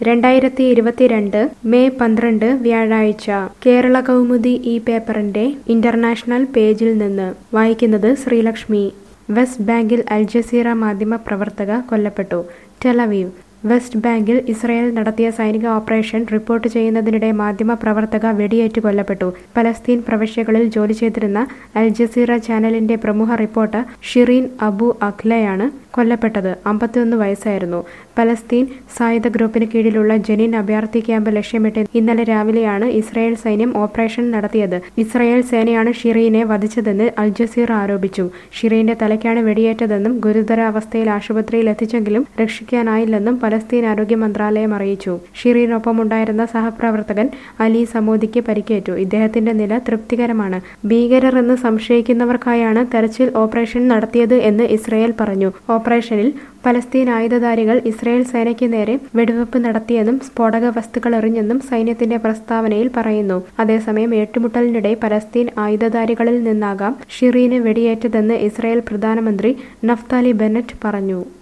രണ്ടായിരത്തി ഇരുപത്തിരണ്ട് മെയ് പന്ത്രണ്ട് വ്യാഴാഴ്ച കേരള കൗമുദി ഈ പേപ്പറിന്റെ ഇന്റർനാഷണൽ പേജിൽ നിന്ന് വായിക്കുന്നത് ശ്രീലക്ഷ്മി വെസ്റ്റ് ബാങ്കിൽ അൽ ജസീറ മാധ്യമ പ്രവർത്തക കൊല്ലപ്പെട്ടു ടെലവീവ് വെസ്റ്റ് ബാങ്കിൽ ഇസ്രയേൽ നടത്തിയ സൈനിക ഓപ്പറേഷൻ റിപ്പോർട്ട് ചെയ്യുന്നതിനിടെ മാധ്യമ പ്രവർത്തക വെടിയേറ്റ് കൊല്ലപ്പെട്ടു പലസ്തീൻ പ്രവിശ്യകളിൽ ജോലി ചെയ്തിരുന്ന അൽ ജസീറ ചാനലിന്റെ പ്രമുഖ റിപ്പോർട്ടർ ഷിറീൻ അബു അഖ്ലയാണ് കൊല്ലപ്പെട്ടത് അമ്പത്തിയൊന്ന് വയസ്സായിരുന്നു പലസ്തീൻ സായുധ ഗ്രൂപ്പിന് കീഴിലുള്ള ജനീൻ അഭയാർത്ഥി ക്യാമ്പ് ലക്ഷ്യമിട്ട് ഇന്നലെ രാവിലെയാണ് ഇസ്രായേൽ സൈന്യം ഓപ്പറേഷൻ നടത്തിയത് ഇസ്രായേൽ സേനയാണ് ഷിറീനെ വധിച്ചതെന്ന് അൽ ജസീറ ആരോപിച്ചു ഷിറീന്റെ തലയ്ക്കാണ് വെടിയേറ്റതെന്നും ഗുരുതരാവസ്ഥയിൽ ആശുപത്രിയിൽ എത്തിച്ചെങ്കിലും രക്ഷിക്കാനായില്ലെന്നും പലസ്തീൻ ആരോഗ്യ മന്ത്രാലയം അറിയിച്ചു ഷിറീനൊപ്പമുണ്ടായിരുന്ന സഹപ്രവർത്തകൻ അലി സമൂദിക്ക് പരിക്കേറ്റു ഇദ്ദേഹത്തിന്റെ നില തൃപ്തികരമാണ് ഭീകരർ എന്ന് സംശയിക്കുന്നവർക്കായാണ് തെരച്ചിൽ ഓപ്പറേഷൻ നടത്തിയത് എന്ന് ഇസ്രായേൽ പറഞ്ഞു ഓപ്പറേഷനിൽ പലസ്തീൻ ആയുധധാരികൾ ഇസ്രായേൽ സേനയ്ക്ക് നേരെ വെടിവെപ്പ് നടത്തിയെന്നും സ്ഫോടക വസ്തുക്കൾ എറിഞ്ഞെന്നും സൈന്യത്തിന്റെ പ്രസ്താവനയിൽ പറയുന്നു അതേസമയം ഏറ്റുമുട്ടലിനിടെ പലസ്തീൻ ആയുധധാരികളിൽ നിന്നാകാം ഷിറീന് വെടിയേറ്റതെന്ന് ഇസ്രായേൽ പ്രധാനമന്ത്രി നഫ്താലി ബെന്നറ്റ് പറഞ്ഞു